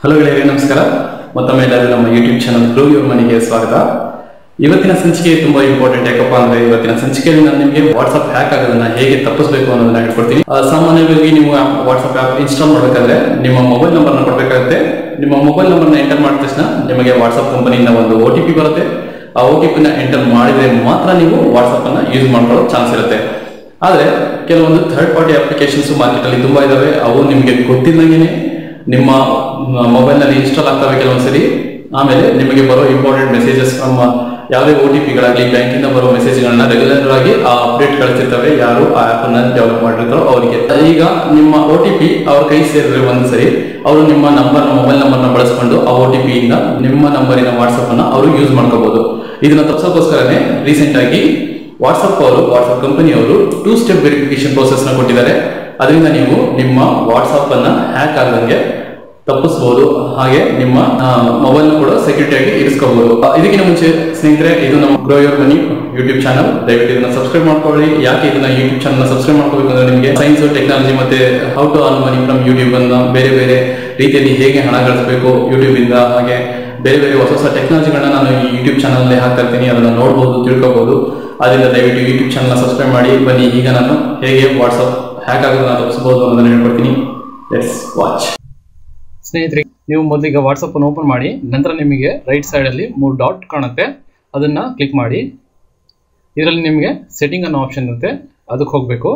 hello ಗೆಳೆಯರೇ ನಮಸ್ಕಾರ ಮತ್ತೊಮ್ಮೆ ಎಲ್ಲರೂ ನಮ್ಮ ಯೂಟ್ಯೂಬ್ ಚಾನಲ್ ಗ್ರೋ ಯುವರ್ ಮನೆಗೆ ಸ್ವಾಗತ ಇವತ್ತಿನ ಸಂಚಿಕೆ ತುಂಬಾ ಇಂಪಾರ್ಟೆಂಟ್ ಯಾಕಪ್ಪ ಅಂದ್ರೆ ಇವತ್ತಿನ ಸಂಚಿಕೆಯಲ್ಲಿ ನಾನು ನಿಮಗೆ ವಾಟ್ಸ್ಆಪ್ ಹ್ಯಾಕ್ ಆಗೋದನ್ನ ಹೇಗೆ ತಪ್ಪಿಸಬೇಕು ಅನ್ನೋದನ್ನ ಹೇಳ್ಕೊಡ್ತೀನಿ ಆ, ಸಾಮಾನ್ಯವಾಗಿ ನೀವು ವಾಟ್ಸ್ಆಪ್ ಆಪ್ ಇನ್ಸ್ಟಾಲ್ ಮಾಡಬೇಕಾದ್ರೆ ನಿಮ್ಮ ಮೊಬೈಲ್ ನಂಬರ್ನ ಕೊಡಬೇಕಾಗುತ್ತೆ ನಿಮ್ಮ ಮೊಬೈಲ್ ನಂಬರ್ನ ಎಂಟರ್ ಮಾಡಿದ ತಕ್ಷಣ ನಿಮಗೆ ವಾಟ್ಸ್ಆಪ್ ಕಂಪನಿಯಿಂದ ಒಂದು ಒ ಟಿ ಪಿ ಬರುತ್ತೆ ಆ ಒ ಟಿ ಪಿನ ಎಂಟರ್ ಮಾಡಿದ್ರೆ ಮಾತ್ರ ನೀವು ವಾಟ್ಸ್ಆಪ್ ಅನ್ನ ಯೂಸ್ ಮಾಡ್ಕೊಳ್ಳೋ ಚಾನ್ಸ್ ಇರುತ್ತೆ ಆದ್ರೆ ಕೆಲವೊಂದು ಥರ್ಡ್ ಪಾರ್ಟಿ ಅಪ್ಲಿಕೇಶನ್ಸ್ ಮಾರ್ಕೆಟ್ ಅಲ್ಲಿ ತುಂಬಾ ಇದಾವೆ ಅವು ನಿಮಗೆ ಗೊತ್ತಿಲ್ಲಂಗೆನೆ ನಿಮ್ಮ ಮೊಬೈಲ್ ನಲ್ಲಿ ಇನ್ಸ್ಟಾಲ್ ಆಗ್ತವೆ ಕೆಲವೊಂದ್ಸರಿ ಆಮೇಲೆ ನಿಮಗೆ ಬರೋ ಇಂಪಾರ್ಟೆಂಟ್ ಮೆಸೇಜಸ್ ನಮ್ಮ ಯಾವುದೇ ಒ ಟಿ ಪಿಗಳಾಗಲಿ ಬ್ಯಾಂಕಿಂದ ಬರೋ ಮೆಸೇಜ್ಗಳನ್ನ ರೆಗ್ಯುಲರ್ ಆಗಿ ಆ ಅಪ್ಡೇಟ್ ಕಳಿಸಿರ್ತವೆ ಯಾರು ಆ ಆಪ್ ಅನ್ನ ಡೆವಲಪ್ ಮಾಡಿರ್ತಾರೋ ಅವರಿಗೆ ಈಗ ನಿಮ್ಮ ಒ ಟಿ ಪಿ ಅವ್ರ ಕೈ ಸೇರಿದ್ರೆ ಒಂದು ಸರಿ ಅವರು ನಿಮ್ಮ ನಂಬರ್ ಮೊಬೈಲ್ ನಂಬರ್ನ ಬಳಸ್ಕೊಂಡು ಆ ಒ ಟಿ ಪಿ ಇಂದ ನಿಮ್ಮ ನಂಬರಿನ ವಾಟ್ಸಪ್ ಅನ್ನ ಅವರು ಯೂಸ್ ಮಾಡ್ಕೋಬಹುದು ಇದನ್ನ ತಪ್ಪಿಸೋಕೋಸ್ಕರನೇ ರೀಸೆಂಟ್ ಆಗಿ ವಾಟ್ಸಪ್ ಅವರು ವಾಟ್ಸಪ್ ಕಂಪನಿಯವರು ಟೂ ಸ್ಟೆಪ್ ವೆರಿಫಿಕೇಶನ್ ಪ್ರೋಸೆಸ್ ನ ಕೊಟ್ಟಿದ್ದಾರೆ ಅದರಿಂದ ನೀವು ನಿಮ್ಮ ವಾಟ್ಸಪ್ ಅನ್ನ ಹ್ಯಾಕ್ ಆಗದಂಗೆ ತಪ್ಪಿಸಬಹುದು ಹಾಗೆ ನಿಮ್ಮ ಮೊಬೈಲ್ ಕೂಡ ಸೆಕ್ಯೂರಿಟಿ ಆಗಿ ಇರಿಸ್ಕೋಬಹುದು ಇದಕ್ಕಿಂತ ಮುಂಚೆ ಸ್ನೇಹಿತರೆ ಇದು ನಮ್ಮ grow your money YouTube channel ದಯವಿಟ್ಟು ಇದನ್ನ ಸಬ್ಸ್ಕ್ರೈಬ್ ಮಾಡ್ಕೊಳ್ಳಿ ಯಾಕೆ ಇದನ್ನ ಯೂಟ್ಯೂಬ್ ಚಾನಲ್ ಸಬ್ಸ್ಕ್ರೈಬ್ ಮಾಡ್ಕೋಬೇಕು ಅಂದ್ರೆ ನಿಮಗೆ ಸೈನ್ಸ್ ಟೆಕ್ನಾಲಜಿ ಮತ್ತೆ how to earn money from YouTube ಅನ್ನ ಬೇರೆ ಬೇರೆ ರೀತಿಯಲ್ಲಿ ಹೇಗೆ ಹಣ ಗಳಿಸಬೇಕು ಯೂಟ್ಯೂಬ್ ಇಂದ ಹಾಗೆ ಬೇರೆ ಬೇರೆ ಹೊಸ ಹೊಸ ಟೆಕ್ನಾಲಜಿಗಳನ್ನ ನಾನು ಈ ಯೂಟ್ಯೂಬ್ ಚಾನಲ್ ಅಲ್ಲಿ ಹಾಕ್ತಾ ಇರ್ತೀನಿ ಅದನ್ನ ನೋಡಬಹುದು ತಿಳ್ಕೋಬಹುದು ಅದರಿಂದ ದಯವಿಟ್ಟು ಯೂಟ್ಯೂಬ್ ಚಾನಲ್ ಸಬ್ಸ್ಕ್ರೈಬ್ ಮಾಡಿ ಬನ್ನಿ ಈಗ ನಾನು ಹೇಗೆ ವಾಟ್ಸಪ್ ಹ್ಯಾಕ್ ಆಗೋದನ್ನ ತಪ್ಪಿಸಬಹುದು ಅನ್ನೋದನ್ನ ಹೇಳ್ಕೊಡ್ತೀನಿ ಲೆಟ್ಸ್ ವಾಚ್ ಸ್ನೇಹಿತರೆ ನೀವು ಮೊದಲಿಗೆ ವಾಟ್ಸಪ್ ಅನ್ನು ಓಪನ್ ಮಾಡಿ ನಂತರ ನಿಮಗೆ ರೈಟ್ ಸೈಡಲ್ಲಿ ಮೂರು ಡಾಟ್ ಕಾಣುತ್ತೆ ಅದನ್ನ ಕ್ಲಿಕ್ ಮಾಡಿ ಇದರಲ್ಲಿ ನಿಮಗೆ ಸೆಟ್ಟಿಂಗ್ ಅನ್ನೋ ಆಪ್ಷನ್ ಇರುತ್ತೆ ಅದಕ್ಕೆ ಹೋಗಬೇಕು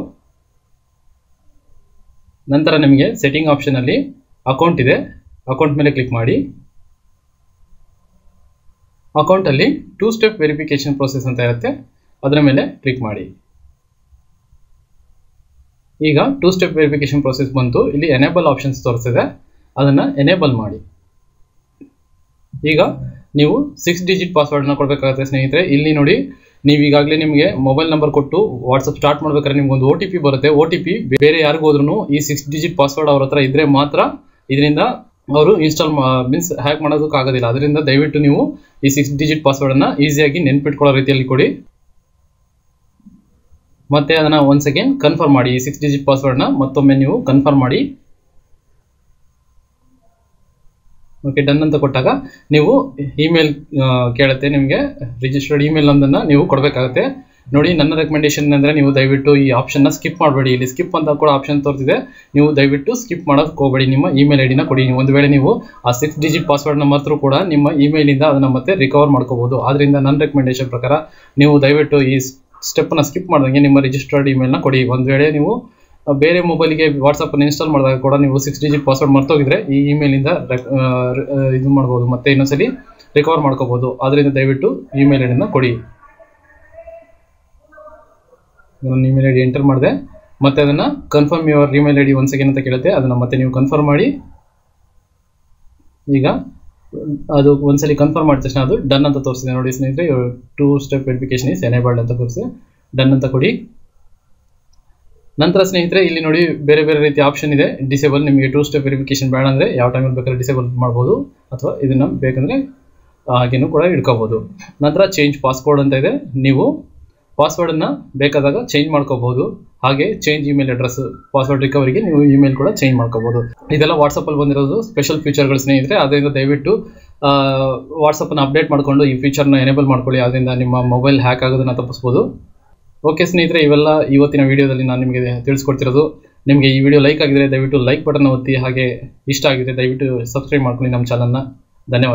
ನಂತರ ನಿಮಗೆ ಸೆಟ್ಟಿಂಗ್ ಆಪ್ಷನಲ್ಲಿ ಅಕೌಂಟ್ ಇದೆ ಅಕೌಂಟ್ ಮೇಲೆ ಕ್ಲಿಕ್ ಮಾಡಿ ಅಕೌಂಟಲ್ಲಿ ಟೂ ಸ್ಟೆಪ್ ವೆರಿಫಿಕೇಶನ್ ಪ್ರೋಸೆಸ್ ಅಂತ ಇರುತ್ತೆ ಅದರ ಮೇಲೆ ಕ್ಲಿಕ್ ಮಾಡಿ ಈಗ ಟೂ ಸ್ಟೆಪ್ ವೆರಿಫಿಕೇಶನ್ ಪ್ರೋಸೆಸ್ ಬಂತು ಇಲ್ಲಿ ಎನೇಬಲ್ ಆಪ್ಷನ್ಸ್ ತೋರಿಸಿದೆ ಅದನ್ನ ಎನೇಬಲ್ ಮಾಡಿ ಈಗ ನೀವು ಸಿಕ್ಸ್ ಡಿಜಿಟ್ ಪಾಸ್ವರ್ಡ್ನ ಕೊಡಬೇಕಾಗುತ್ತೆ ಸ್ನೇಹಿತರೆ ಇಲ್ಲಿ ನೋಡಿ ನೀವು ಈಗಾಗಲೇ ನಿಮಗೆ ಮೊಬೈಲ್ ನಂಬರ್ ಕೊಟ್ಟು ವಾಟ್ಸಪ್ ಸ್ಟಾರ್ಟ್ ಮಾಡ್ಬೇಕಾದ್ರೆ ನಿಮ್ಗೆ ಒಂದು ಒ ಟಿ ಪಿ ಬರುತ್ತೆ ಒ ಟಿ ಪಿ ಬೇರೆ ಯಾರಿಗೂ ಹೋದ್ರೂ ಈ ಸಿಕ್ಸ್ ಡಿಜಿಟ್ ಪಾಸ್ವರ್ಡ್ ಅವ್ರ ಹತ್ರ ಇದ್ರೆ ಮಾತ್ರ ಇದರಿಂದ ಅವರು ಇನ್ಸ್ಟಾಲ್ ಮೀನ್ಸ್ ಹ್ಯಾಕ್ ಮಾಡೋದಕ್ಕಾಗೋದಿಲ್ಲ ಅದರಿಂದ ದಯವಿಟ್ಟು ನೀವು ಈ ಸಿಕ್ಸ್ ಡಿಜಿಟ್ ಪಾಸ್ವರ್ಡನ್ನು ಈಸಿಯಾಗಿ ನೆನ್ಪಿಟ್ಕೊಳ್ಳೋ ರೀತಿಯಲ್ಲಿ ಕೊಡಿ ಮತ್ತೆ ಅದನ್ನ ಒಂದ್ ಸೆಕೆಂಡ್ ಕನ್ಫರ್ಮ್ ಮಾಡಿ ಈ ಸಿಕ್ಸ್ ಡಿಜಿಟ್ ಪಾಸ್ವರ್ಡ್ನ ಮತ್ತೊಮ್ಮೆ ನೀವು ಕನ್ಫರ್ಮ್ ಮಾಡಿ ಓಕೆ ಡನ್ ಅಂತ ಕೊಟ್ಟಾಗ ನೀವು ಇಮೇಲ್ ಕೇಳುತ್ತೆ ನಿಮಗೆ ರಿಜಿಸ್ಟರ್ಡ್ ಇಮೇಲ್ ಒಂದನ್ನು ನೀವು ಕೊಡಬೇಕಾಗುತ್ತೆ ನೋಡಿ ನನ್ನ ರೆಕಮೆಂಡೇಶನ್ ಅಂದರೆ ನೀವು ದಯವಿಟ್ಟು ಈ ಆಪ್ಷನ್ನ ಸ್ಕಿಪ್ ಮಾಡಬೇಡಿ ಇಲ್ಲಿ ಸ್ಕಿಪ್ ಅಂತ ಕೂಡ ಆಪ್ಷನ್ ತೋರಿಸಿದೆ ನೀವು ದಯವಿಟ್ಟು ಸ್ಕಿಪ್ ಮಾಡೋದಕ್ಕೆ ಹೋಗಬೇಡಿ ನಿಮ್ಮ ಇಮೇಲ್ ಐ ಡಿನ ಕೊಡಿ ಒಂದು ವೇಳೆ ನೀವು ಆ ಸಿಕ್ಸ್ ಡಿಜಿಟ್ ಪಾಸ್ವರ್ಡ್ನ ಮಾತ್ರ ಕೂಡ ನಿಮ್ಮ ಇಮೇಲಿಂದ ಅದನ್ನು ಮತ್ತೆ ರಿಕವರ್ ಮಾಡ್ಕೋಬಹುದು ಆದ್ದರಿಂದ ನನ್ನ ರೆಕಮೆಂಡೇಶನ್ ಪ್ರಕಾರ ನೀವು ದಯವಿಟ್ಟು ಈ ಸ್ಟೆಪ್ನ ಸ್ಕಿಪ್ ಮಾಡ್ದಂಗೆ ನಿಮ್ಮ ರಿಜಿಸ್ಟರ್ಡ್ ಇಮೇಲ್ನ ಕೊಡಿ ಒಂದು ವೇಳೆ ನೀವು ಬೇರೆ ಮೊಬೈಲ್ಗೆ ವಾಟ್ಸಪ್ಪನ್ನು ಇನ್ಸ್ಟಾಲ್ ಮಾಡಿದಾಗ ಕೂಡ ನೀವು ಸಿಕ್ಸ್ ಡಿಜಿಟ್ ಪಾಸ್ವರ್ಡ್ ಮರ್ತೋಗಿದ್ರೆ ಈ ಇಮೇಲಿಂದ ಇದು ಮಾಡ್ಬೋದು ಮತ್ತೆ ಇನ್ನೊಂದ್ಸಲಿ ರಿಕವರ್ ಮಾಡ್ಕೋಬಹುದು ಅದರಿಂದ ದಯವಿಟ್ಟು ಇಮೇಲ್ ಐ ಡಿನ ಕೊಡಿ ನನ್ನ ಇಮೇಲ್ ಐ ಡಿ ಎಂಟರ್ ಮಾಡಿದೆ ಮತ್ತೆ ಅದನ್ನ confirm your email I D one second ಅಂತ ಕೇಳುತ್ತೆ ಅದನ್ನ ಮತ್ತೆ ನೀವು ಕನ್ಫರ್ಮ್ ಮಾಡಿ ಈಗ ಅದು ಒಂದ್ಸಲಿ ಕನ್ಫರ್ಮ್ ಮಾಡಿದ ತಕ್ಷಣ ಅದು ಡನ್ ಅಂತ ತೋರಿಸಿದೆ ನೋಡಿ ಸ್ನೇಹಿತರೆ two step verification is enabled ಅಂತ ತೋರಿಸಿದೆ ಡನ್ ಅಂತ ಕೊಡಿ ನಂತರ ಸ್ನೇಹಿತರೆ ಇಲ್ಲಿ ನೋಡಿ ಬೇರೆ ಬೇರೆ ರೀತಿಯ ಆಪ್ಷನ್ ಇದೆ ಡಿಸೇಬಲ್ ನಿಮಗೆ ಟೂ ಸ್ಟೆಪ್ ವೆರಿಫಿಕೇಶನ್ ಬೇಡ ಅಂದರೆ ಯಾವ ಟೈಮಲ್ಲಿ ಬೇಕಾದ್ರೆ ಡಿಸೇಬಲ್ ಮಾಡ್ಬೋದು ಅಥವಾ ಇದನ್ನು ಬೇಕಂದರೆ ಹಾಗೇನು ಕೂಡ ಇಟ್ಕೋಬೋದು ನಂತರ ಚೇಂಜ್ ಪಾಸ್ವರ್ಡ್ ಅಂತ ಇದೆ ನೀವು ಪಾಸ್ವರ್ಡನ್ನು ಬೇಕಾದಾಗ ಚೇಂಜ್ ಮಾಡ್ಕೋಬಹುದು ಹಾಗೆ ಚೇಂಜ್ ಇಮೇಲ್ ಅಡ್ರೆಸ್ ಪಾಸ್ವರ್ಡ್ ರಿಕವರಿಗೆ ನೀವು ಇಮೇಲ್ ಕೂಡ ಚೇಂಜ್ ಮಾಡ್ಕೋಬಹುದು ಇದೆಲ್ಲ ವಾಟ್ಸಪ್ಪಲ್ಲಿ ಬಂದಿರೋದು ಸ್ಪೆಷಲ್ ಫೀಚರ್ಗಳು ಸ್ನೇಹಿತರೆ ಅದರಿಂದ ದಯವಿಟ್ಟು ವಾಟ್ಸಪ್ಪನ್ನು ಅಪ್ಡೇಟ್ ಮಾಡಿಕೊಂಡು ಈ ಫೀಚರ್ನ ಎನೇಬಲ್ ಮಾಡ್ಕೊಳ್ಳಿ ಅದರಿಂದ ನಿಮ್ಮ ಮೊಬೈಲ್ ಹ್ಯಾಕ್ ಆಗೋದನ್ನು ತಪ್ಪಿಸ್ಬೋದು ಓಕೆ ಸ್ನೇಹಿತರೆ ಇವೆಲ್ಲ ಇವತ್ತಿನ ವಿಡಿಯೋದಲ್ಲಿ ನಾನು ನಿಮಗೆ ತಿಳಿಸ್ಕೊಡ್ತಿರೋದು ನಿಮಗೆ ಈ ವಿಡಿಯೋ ಲೈಕ್ ಆಗಿದ್ರೆ ದಯವಿಟ್ಟು ಲೈಕ್ ಬಟನ್ ಒತ್ತಿ ಹಾಗೆ ಇಷ್ಟ ಆಗಿದೆ ದಯವಿಟ್ಟು ಸಬ್ಸ್ಕ್ರೈಬ್ ಮಾಡ್ಕೊಳ್ಳಿ ನಮ್ಮ ಚಾನಲ್ನ ಧನ್ಯವಾದ